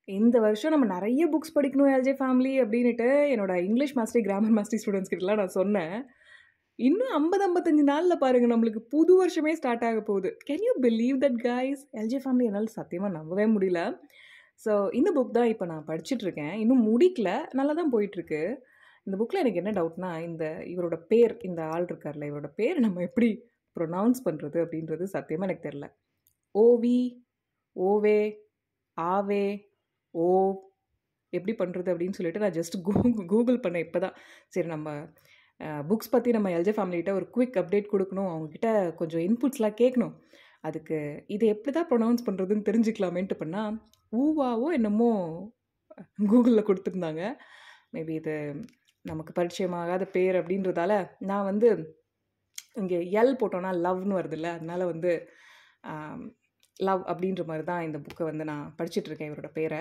இந்த வருஷம் நம்ம நெறைய புக்ஸ் படிக்கணும் எல்ஜே ஃபேமிலி அப்டின்னுட்டு என்னோட English mastery, grammar mastery students கிட்டலாம் நான் சொன்னேன். இன்னும் 50, 55 நாள்ல பாருங்க நம்மளுக்கு புது வருஷமே ஸ்டார்ட் ஆக போகுது. Can you believe that guys? LJ family என்னால சத்தியமா நம்பவே முடியல. ஸோ இந்த புக் தான் இப்ப நான் படிச்சுட்ருக்கேன். இன்னும் முடிக்கல. நல்லா தான் போயிட்டுருக்கு. இந்த புக்ல எனக்கு என்ன டவுட்னா, இந்த இவரோட பேர் இந்த ஆள் இருக்கார்ல, இவரோட பேர் நம்ம எப்படி ப்ரொனவுன்ஸ் பண்றது அப்படின்றது சத்தியமா எனக்கு தெரியல. ஓவி, ஓவே, ஆவே, ஓ எப்படி பண்றது அப்படின்னு சொல்லிட்டு நான் ஜஸ்ட் கூ கூகுள் பண்ணேன் இப்ப தான். சரி நம்ம அ புக்ஸ் பத்தி நம்ம எல்ஜே ஃபேமிலி கிட்ட ஒரு குயிக் அப்டேட் குடுக்கணும். அவங்க கிட்ட கொஞ்சம் இன்புட்ஸ்லாம் கேட்கணும். அதுக்கு இத எப்படி தான் ப்ரொனவுன்ஸ் பண்றதுன்னு தெரிஞ்சுக்கலாமேன்ட்டு பண்ணா, ஊவாவோ என்னமோ கூகுள்ல குடுத்துருந்தாங்க. மேபி இது நமக்கு பரிச்சயமாகாத பேர் அப்படின்றதால, நான் வந்து இங்க எல் போட்டோம்னா லவ்ன்னு வருதுல்ல. அதனால வந்து அ லவ் அப்படின்ற மாரி தான் இந்த புக்க வந்து நான் படிச்சுட்ருக்கேன் இவரோட பேர.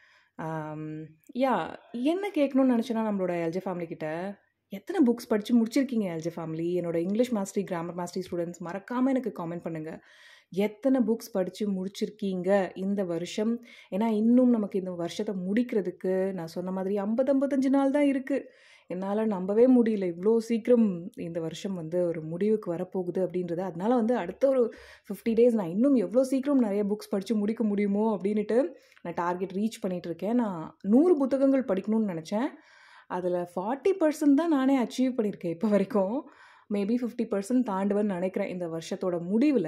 அம் யாஹ் என்ன கேட்கணும்னு நெனச்சேன்னா நம்மளோட எல்ஜே ஃபேமிலி கிட்ட, எத்தன புக்ஸ் படிச்சு முடிச்சிருக்கீங்க எல்ஜே ஃபேமிலி? என்னோட English mastery, grammar mastery students மறக்காம எனக்கு காமெண்ட் பண்ணுங்க. எத்தன புக்ஸ் படிச்சு முடிச்சிருக்கீங்க இந்த வருஷம்? ஏன்னா இன்னும் நமக்கு இந்த வருஷத்த முடிக்கிறதுக்கு நான் சொன்ன மாதிரி 50, 55 நாள் தான் இருக்கு. என்னால நம்பவே முடியல. இவ்ளோ சீக்கிரம் இந்த வருஷம் வந்து ஒரு முடிவுக்கு வரப்போகுது அப்படின்றத. அதனால வந்து அடுத்த ஒரு 50 டேஸ் நான் இன்னும் எவ்ளோ சீக்கிரம் நெறைய புக்ஸ் படிச்சு முடிக்க முடியுமோ அப்படின்னுட்டு நான் டார்கெட் ரீச் பண்ணிட்டுருக்கேன். நான் 100 புத்தகங்கள் படிக்கணும்னு நெனச்சேன். அதுல 40% தான் நானே அச்சீவ் பண்ணியிருக்கேன் இப்ப வரைக்கும். மேபி 50% தாண்டுவேன்னு நெனைக்கிறேன் இந்த வருஷத்தோட முடிவுல.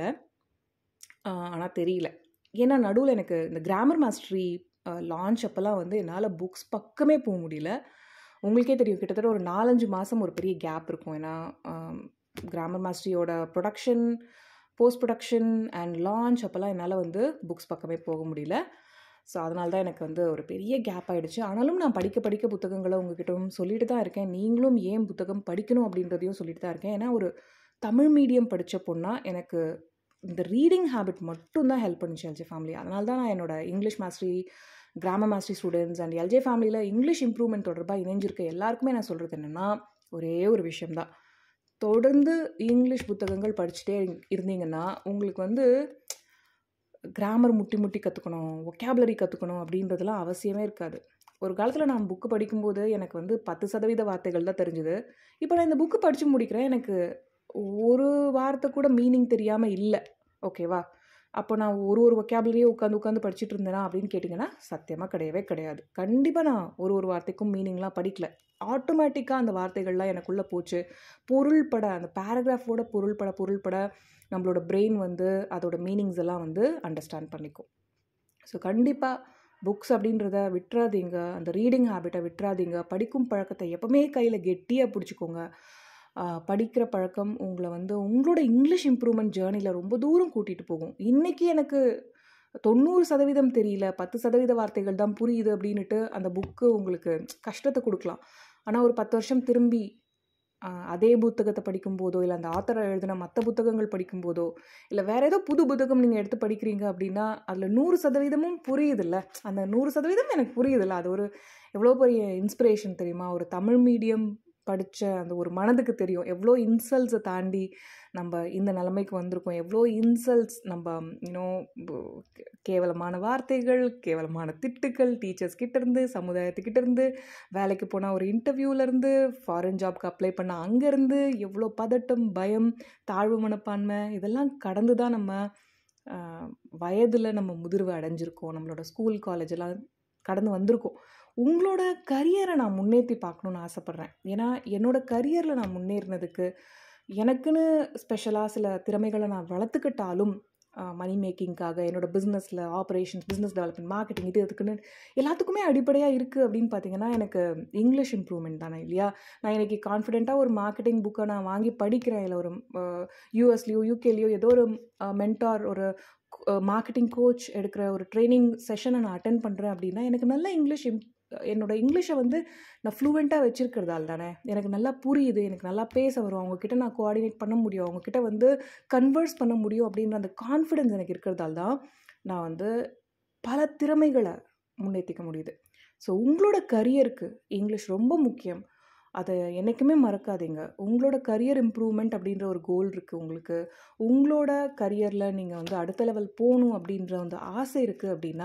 அ ஆனா தெரியல. ஏன்னா நடுவுல எனக்கு இந்த கிராமர் மாஸ்டரி அ லான்ச் அப்பலாம் வந்து என்னால புக்ஸ் பக்கமே போ முடியல. உங்களுக்கே தெரியும் கிட்டத்தட்ட ஒரு 4, 5 மாசம் ஒரு பெரிய கேப் இருக்கும். ஏன்னா அ கிராமர் மாஸ்டரியோட production, post production and launch அப்பலாம் என்னால வந்து புக்ஸ் பக்கமே போக முடியல. ஸோ அதனால தான் எனக்கு வந்து ஒரு பெரிய கேப் ஆயிடுச்சு. ஆனாலும் நான் படிக்க படிக்க புத்தகங்கள உங்ககிட்டவும் சொல்லிட்டு தான் இருக்கேன். நீங்களும் ஏன் புத்தகம் படிக்கணும் அப்படின்றதையும் சொல்லிட்டு தான் இருக்கேன். ஏன்னா ஒரு தமிழ் மீடியம் படிச்ச பொண்ணா எனக்கு இந்த ரீடிங் ஹேபிட் மட்டும் தான் ஹெல்ப் பண்ணுச்சு எல்ஜே ஃபேமிலி. அதனால தான் நான் என்னோட English mastery, grammar mastery students and LJ ஃபேமிலில இங்கிலீஷ் இம்ப்ரூவ்மென்ட் தொடர்பா இணைஞ்சிருக்க எல்லாருக்குமே நான் சொல்றது என்னன்னா, ஒரே ஒரு விஷயம் தான். தொடர்ந்து இங்கிலீஷ் புத்தகங்கள் படிச்சுட்டே இருந்தீங்கன்னா, உங்களுக்கு வந்து கிராமர் முட்டி முட்டி கத்துக்கணும், வொக்காபுலரி கத்துக்கணும் அப்படின்றதெல்லாம் அவசியமே இருக்காது. ஒரு காலத்துல நான் புக் படிக்கும்போது எனக்கு வந்து 10% வார்த்தைகள் தான் தெரிஞ்சது. இப்ப நான் இந்த புக் படிச்சு முடிக்கிறேன். எனக்கு ஒரு வார்த்தை கூட மீனிங் தெரியாம இல்ல. ஓகேவா? அப்போ நான் ஒரு ஒரு வொக்காபுலரியே உட்காந்து உட்காந்து படிச்சுட்டு இருந்தேனா அப்படின்னு கேட்டீங்கன்னா, சத்தியமா கிடையவே கிடையாது. கண்டிப்பா நான் ஒரு ஒரு வார்த்தைக்கும் மீனிங்லாம் படிக்கல. ஆட்டோமேட்டிக்கா அந்த வார்த்தைகள்லாம் எனக்குள்ள போச்சு. பொருள்பட அந்த பேராகிராஃபோட பொருள்பட பொருள்பட நம்மளோட பிரெயின் வந்து அதோட மீனிங்ஸ் எல்லாம் வந்து அண்டர்ஸ்டாண்ட் பண்ணிக்கும். ஸோ கண்டிப்பா புக்ஸ் அப்படின்றத விட்றாதீங்க. அந்த ரீடிங் ஹேபிட்ட விட்றாதீங்க. படிக்கும் பழக்கத்த எப்பவுமே கையில கெட்டியா புடிச்சுக்கோங்க. அ படிக்கிற பழக்கம் உங்கள வந்து உங்களோட இங்கிலீஷ் இம்ப்ரூவ்மென்ட் ஜர்னில ரொம்ப தூரம் கூட்டிட்டு போகும். இன்னைக்கு எனக்கு 90% தெரியல. 10% வார்த்தைகள் தான் புரியுது அப்படின்னுட்டு அந்த புக்கு உங்களுக்கு கஷ்டத்த குடுக்கலாம். ஆனா ஒரு 10 வருஷம் திரும்பி அ அதே புத்தகத்த படிக்கும்போதோ, இல்ல அந்த ஆத்தர் எழுதின மத்த புத்தகங்கள் படிக்கும்போதோ, இல்ல வேற ஏதோ புது புத்தகம் நீங்க எடுத்து படிக்கிறீங்க அப்படின்னா, அதுல 100%மும் புரியுதுல்ல. அந்த 100% எனக்கு புரியுதுல்ல. அது ஒரு எவ்வளோ பெரிய இன்ஸ்பிரேஷன் தெரியுமா? ஒரு தமிழ் மீடியம் படிச்ச அந்த ஒரு மனதுக்கு தெரியும். எவ்வளோ இன்சல்ட்ஸ தாண்டி நம்ப இந்த நிலைமைக்கு வந்திருக்கோம். எவ்வளோ இன்சல்ட்ஸ் நம்ப யூ நோ பு கேவலமான வார்த்தைகள், கேவலமான திட்டுக்கள் டீச்சர்ஸ் கிட்டருந்து, சமுதாயத்துக்கிட்ட இருந்து, வேலைக்கு போனா ஒரு இன்டர்வியூலருந்து, ஃபாரின் ஜாப்க்கு அப்ளை பண்ணா அங்கருந்து, எவ்வளோ பதட்டம், பயம், தாழ்வு மனப்பான்மை இதெல்லாம் கடந்து தான் நம்ம அ வயதுல நம்ம முதிர்வு அடைஞ்சிருக்கோம். நம்மளோட ஸ்கூல், காலேஜ் எல்லாம் கடந்து வந்திருக்கோம். உங்களோட கரியர நான் முன்னேத்தி பார்க்கணும்னு ஆசைப்படுறேன். ஏன்னா என்னோட கரியர்ல நான் முன்னேறினதுக்கு, எனக்குன்னு ஸ்பெஷலா சில திறமைகள நான் வளர்த்துக்கிட்டாலும், அ மனி மேக்கிங்க்காக என்னோட பிசினஸ்ல ஆப்பரேஷன்ஸ், பிசினஸ் டெவலப்மென்ட், மார்க்கெட்டிங் இது அதுக்குன்னு எல்லாத்துக்குமே அடிப்படையா இருக்கு அப்படின்னு பார்த்தீங்கன்னா, எனக்கு இங்கிலீஷ் இம்ப்ரூவ்மென்ட் தானே இல்லையா? நான் இன்னைக்கு கான்ஃபிடென்ட்டா ஒரு மார்க்கெட்டிங் புக்க நான் வாங்கி படிக்கிறேன். இல்ல ஒரு அ யுஎஸ்லயோ, யுகேலயோ ஏதோ ஒரு அ மென்டார் ஒரு அ மார்க்கெட்டிங் கோச் எடுக்கிற ஒரு ட்ரெய்னிங் செஷன நான் அட்டெண்ட் பண்றேன் அப்படின்னா, எனக்கு நல்ல இங்கிலீஷ் இம் என்னோட இங்கிலீஷ வந்து நான் ஃப்ளூவென்ட்டா வச்சிருக்கிறதால தானே. எனக்கு நல்லா புரியுது. எனக்கு நல்லா பேச வரும். அவங்க கிட்ட நான் கோஆர்டினேட் பண்ண முடியும். அவங்க கிட்ட வந்து கன்வர்ஸ் பண்ண முடியும் அப்படின்ற அந்த கான்ஃபிடன்ஸ் எனக்கு இருக்கிறதால தான், நான் வந்து பல திறமைகள முன்னேத்திக்க முடியுது. ஸோ உங்களோட கரியருக்கு இங்கிலீஷ் ரொம்ப முக்கியம். அத என்னைக்குமே மறக்காதீங்க. உங்களோட கரியர் இம்ப்ரூவ்மென்ட் அப்படின்ற ஒரு கோல் இருக்கு உங்களுக்கு. உங்களோட கரியர்ல நீங்க வந்து அடுத்த லெவல் போணும் அப்படின்ற அந்த ஆசை இருக்கு அப்படின்னா,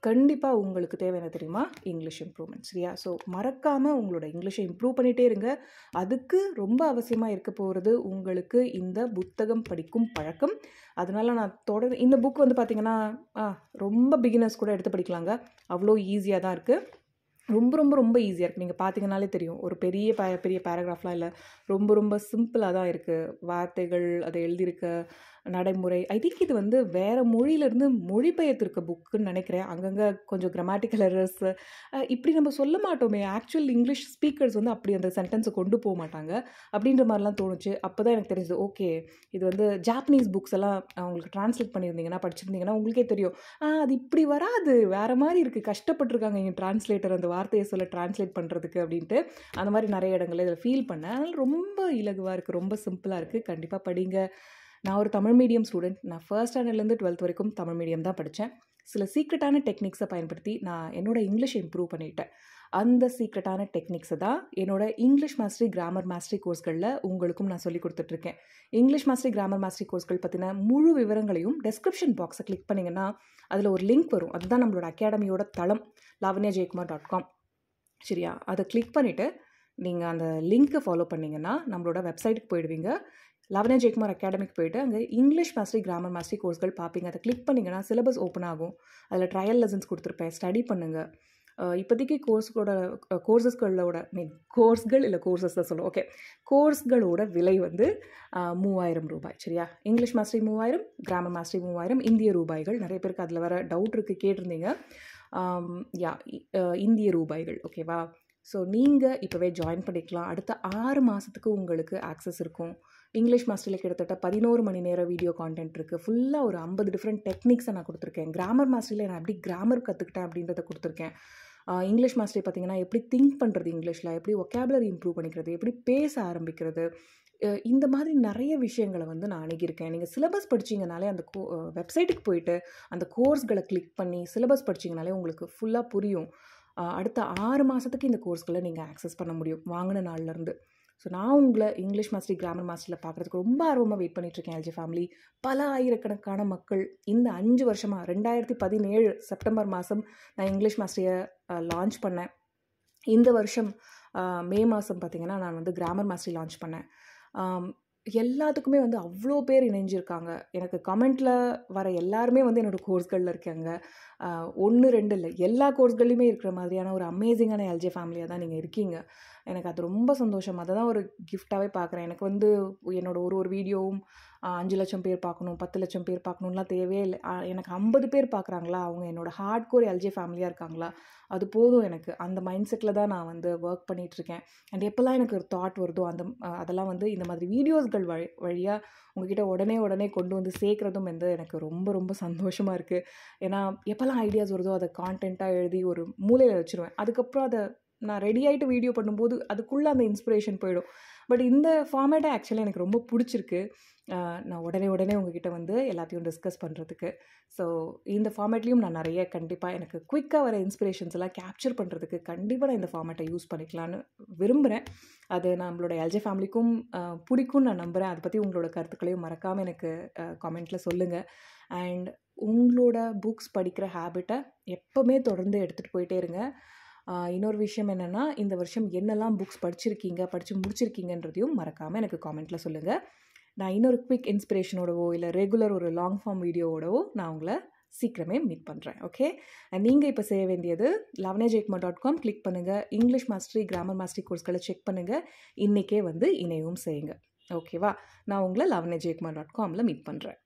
கண்டிப்பாக உங்களுக்கு தேவை என்ன தெரியுமா இங்கிலீஷ் இம்ப்ரூவ்மெண்ட் சரியா ஸோ மறக்காமல் உங்களோட இங்கிலீஷை இம்ப்ரூவ் பண்ணிகிட்டே இருங்க அதுக்கு ரொம்ப அவசியமாக இருக்க போகிறது உங்களுக்கு இந்த புத்தகம் படிக்கும் பழக்கம் அதனால நான் தொடர் இந்த புக் வந்து பார்த்திங்கன்னா ஆ, ரொம்ப பிகினர்ஸ் கூட எடுத்து படிக்கலாங்க அவ்வளோ ஈஸியாக தான் இருக்குது ரொம்ப ரொம்ப ரொம்ப ஈஸியாக இருக்குது நீங்கள் பார்த்தீங்கனாலே தெரியும் ஒரு பெரிய ப பெரிய பேராகிராஃப்லாம் இல்லை ரொம்ப ரொம்ப சிம்பிளாக தான் இருக்குது வார்த்தைகள் அதை எழுதியிருக்க நடைமுறை ஐ திங்க் இது வந்து வேறு மொழியிலேருந்து மொழிபெயர்த்திருக்க புக்குன்னு நினைக்கிறேன் அங்கங்கே கொஞ்சம் கிராமட்டிக்கல் எரர்ஸ் இப்படி நம்ம சொல்ல மாட்டோமே ஆக்சுவல் இங்கிலீஷ் ஸ்பீக்கர்ஸ் வந்து அப்படி அந்த சென்டென்ஸை கொண்டு போக மாட்டாங்க அப்படின்ற மாதிரிலாம் தோணுச்சு அப்போ தான் எனக்கு தெரிஞ்சது ஓகே இது வந்து ஜாப்பனீஸ் புக்ஸ் எல்லாம் உங்களுக்கு ட்ரான்ஸ்லேட் பண்ணியிருந்தீங்கன்னா படிச்சிருந்தீங்கன்னா உங்களுக்கே தெரியும் ஆ அது இப்படி வராது வேறு மாதிரி இருக்குது கஷ்டப்பட்டிருக்காங்க இங்கே டிரான்ஸ்லேட்டர் அந்த வார்த்தையை சொல்ல டிரான்ஸ்லேட் பண்ணுறதுக்கு அப்படின்ட்டு அந்த மாதிரி நிறைய இடங்கள்ல இதில் ஃபீல் பண்ணேன் அதனால் ரொம்ப இலகுவாக இருக்குது ரொம்ப சிம்பிளாக இருக்குது கண்டிப்பாக படிங்க நான் ஒரு தமிழ் மீடியம் ஸ்டூடெண்ட் நான் ஃபர்ஸ்ட் ஸ்டாண்டர்ட்லேருந்து டுவெல்த் வரைக்கும் தமிழ் மீடியம் தான் படித்தேன் சில சீக்ரெட்டான டெக்னிக்ஸை பயன்படுத்தி நான் என்னோட இங்கிலீஷை இம்ப்ரூவ் பண்ணிட்டேன் அந்த சீக்ரெட்டான டெக்னிக்ஸை தான் என்னோட இங்கிலீஷ் மாஸ்டரி கிராமர் மாஸ்டரி கோர்ஸ்களில் உங்களுக்கும் நான் சொல்லி கொடுத்துட்ருக்கேன் இங்கிலீஷ் மாஸ்டரி கிராமர் மாஸ்டரி கோர்ஸ்கள் பற்றின முழு விவரங்களையும் டெஸ்கிரிப்ஷன் பாக்ஸை கிளிக் பண்ணிங்கன்னா அதில் ஒரு லிங்க் வரும் அதுதான் நம்மளோட அகாடமியோட தளம் லாவண்யா ஜெயக்குமார் டாட் காம் சரியா அதை கிளிக் பண்ணிவிட்டு நீங்கள் அந்த லிங்க்கை ஃபாலோ பண்ணிங்கன்னா நம்மளோட வெப்சைட்டுக்கு போயிடுவீங்க லவனே ஜெயக்குமார் அகாடமிக் போயிட்டு அங்கே இங்கிலீஷ் மாஸ்டரி கிராமர் மாஸ்டரி கோர்ஸ்கள் பார்ப்பீங்க அதை கிளிக் பண்ணிங்கன்னா சிலபஸ் ஓப்பன் ஆகும் அதில் ட்ரையல் லெசன்ஸ் கொடுத்துருப்பேன் ஸ்டடி பண்ணுங்கள் அஹ் இப்போதைக்கு கோர்ஸ்களோட கோர்சஸ்களோட மீன் கோர்ஸ்கள் இல்லை கோர்சஸ் தான் சொல்லுவோம் ஓகே கோர்ஸ்களோட விலை வந்து அஹ், மூவாயிரம் ரூபாய் சரியா இங்கிலீஷ் மாஸ்டரி மூவாயிரம் கிராமர் மாஸ்டரி மூவாயிரம் இந்திய ரூபாய்கள் நிறைய பேருக்கு அதில் வர டவுட் இருக்குது கேட்டிருந்தீங்க ஆம், யா இ- அஹ், இந்திய ரூபாய்கள் ஓகேவா ஸோ நீங்கள் இப்போவே ஜாயின் பண்ணிக்கலாம் அடுத்த ஆறு மாதத்துக்கு உங்களுக்கு ஆக்சஸ் இருக்கும் இங்கிலீஷ் மாஸ்டரில் கிட்டத்தட்ட பதினோரு மணி நேரம் வீடியோ கான்டென்ட் இருக்குது ஃபுல்லாக ஒரு ஐம்பது டிஃப்ரெண்ட் டெக்னிக்ஸை நான் கொடுத்துருக்கேன் கிராமர் மாஸ்டரில் நான் எப்படி கிராமர் கற்றுக்கிட்டேன் அப்படின்றத கொடுத்துருக்கேன் ஆஹ் இங்கிலீஷ் மாஸ்டரி பார்த்தீங்கன்னா எப்படி திங்க் பண்ணுறது இங்கிலீஷில் எப்படி ஒகேபுலரி இம்ப்ரூவ் பண்ணிக்கிறது எப்படி பேச ஆரம்பிக்கிறது அஹ் இந்த மாதிரி நிறைய விஷயங்களை வந்து நான் அணுகியிருக்கேன் நீங்கள் சிலபஸ் படிச்சீங்கனாலே அந்த கோ வெப்சைட்டுக்கு போயிட்டு அந்த கோர்ஸ்களை கிளிக் பண்ணி சிலபஸ் படிச்சீங்கனாலே உங்களுக்கு ஃபுல்லாக புரியும் ஆஹ் அடுத்த ஆறு மாதத்துக்கு இந்த கோர்ஸ்களை நீங்கள் ஆக்சஸ் பண்ண முடியும் வாங்கின நாள்லேருந்து ஸோ நான் உங்களை இங்கிலீஷ் மாஸ்டரி கிராமர் மாஸ்டரில் பார்க்குறதுக்கு ரொம்ப ஆர்வமாக வெயிட் பண்ணிகிட்ருக்கேன் எல்ஜி ஃபேமிலி பல ஆயிரக்கணக்கான மக்கள் இந்த அஞ்சு வருஷமாக ரெண்டாயிரத்தி பதினேழு செப்டம்பர் மாதம் நான் இங்கிலீஷ் மாஸ்டரியை லான்ச் பண்ணேன் இந்த வருஷம் ஆஹ், மே மாதம் பார்த்திங்கன்னா நான் வந்து கிராமர் மாஸ்டரி லான்ச் பண்ணேன் ஆம், எல்லாத்துக்குமே வந்து அவ்வளோ பேர் இணைஞ்சிருக்காங்க எனக்கு கமெண்ட்டில் வர எல்லாருமே வந்து என்னோடய கோர்ஸ்களில் இருக்காங்க ஒன்று ரெண்டு இல்லை எல்லா கோர்ஸ்கள்லையுமே இருக்கிற மாதிரியான ஒரு அமேசிங்கான எல்ஜே ஃபேமிலியாக தான் நீங்கள் இருக்கீங்க எனக்கு அது ரொம்ப சந்தோஷம் அதை தான் ஒரு கிஃப்டாகவே பார்க்குறேன் எனக்கு வந்து என்னோட ஒரு ஒரு வீடியோவும் ஆஹ், அஞ்சு லட்சம் பேர் பார்க்கணும் பத்து லட்சம் பேர் பார்க்கணும்லாம் தேவையே இல்லை ஆஹ், எனக்கு ஐம்பது பேர் பார்க்குறாங்களா அவங்க என்னோட ஹார்ட் கோர் எல்ஜே ஃபேமிலியாக இருக்காங்களா அது போதும் எனக்கு அந்த மைண்ட் செட்டில் தான் நான் வந்து ஒர்க் பண்ணிகிட்ருக்கேன் அண்ட் எப்போல்லாம் எனக்கு ஒரு தாட் வருதோ அந்த ஆஹ், அதெல்லாம் வந்து இந்த மாதிரி வீடியோஸ்கள் வழி வழியாக உங்ககிட்ட உடனே உடனே கொண்டு வந்து சேர்க்குறதும் வந்து எனக்கு ரொம்ப ரொம்ப சந்தோஷமாக இருக்குது ஏன்னா எப்போல்லாம் ஐடியாஸ் வருதோ அதை கான்டென்ட்டாக எழுதி ஒரு மூலையில் வச்சுருவேன் அதுக்கப்புறம் அதை நான் ரெடி ஆகிட்டு வீடியோ பண்ணும்போது அதுக்குள்ளே அந்த இன்ஸ்பிரேஷன் போயிடும் பட் இந்த ஃபார்மேட்டை ஆக்சுவலி எனக்கு ரொம்ப பிடிச்சிருக்கு ஆஹ் நான் உடனே உடனே உங்ககிட்ட வந்து எல்லாத்தையும் டிஸ்கஸ் பண்ணுறதுக்கு ஸோ இந்த ஃபார்மேட்லேயும் நான் நிறைய கண்டிப்பாக எனக்கு குயிக்காக வர இன்ஸ்பிரேஷன்ஸ் எல்லாம் கேப்சர் பண்ணுறதுக்கு கண்டிப்பாக நான் இந்த ஃபார்மேட்டை யூஸ் பண்ணிக்கலான்னு விரும்புகிறேன் அது நம்மளோட எல்ஜே ஃபேமிலிக்கும் ஆஹ் பிடிக்கும்னு நான் நம்புகிறேன் அதை பற்றி உங்களோட கருத்துக்களையும் மறக்காமல் எனக்கு காமெண்ட்டில் சொல்லுங்கள் அண்ட் உங்களோட புக்ஸ் படிக்கிற ஹேபிட்டை எப்போவுமே தொடர்ந்து எடுத்துகிட்டு போயிட்டே இருங்க ஆஹ் இன்னொரு விஷயம் என்னென்னா இந்த வருஷம் என்னெல்லாம் புக்ஸ் படிச்சிருக்கீங்க படித்து முடிச்சிருக்கீங்கன்றதையும் மறக்காமல் எனக்கு காமெண்ட்டில் சொல்லுங்கள் நான் இன்னொரு குவிக் இன்ஸ்பிரேஷனோடவோ இல்லை ரெகுலர் ஒரு லாங் ஃபார்ம் வீடியோவோடவோ நான் உங்களை சீக்கிரமே மீட் பண்ணுறேன் ஓகே அண்ட் நீங்கள் இப்போ செய்ய வேண்டியது லவனே ஜெயக்குமார் டாட் காம் கிளிக் பண்ணுங்கள் இங்கிலீஷ் மாஸ்டரி கிராமர் மாஸ்டரி கோர்ஸ்களை செக் பண்ணுங்கள் இன்றைக்கே வந்து இணையவும் செய்யுங்க ஓகேவா நான் உங்களை லவனே ஜெயக்குமார் டாட் காமில் மீட் பண்ணுறேன்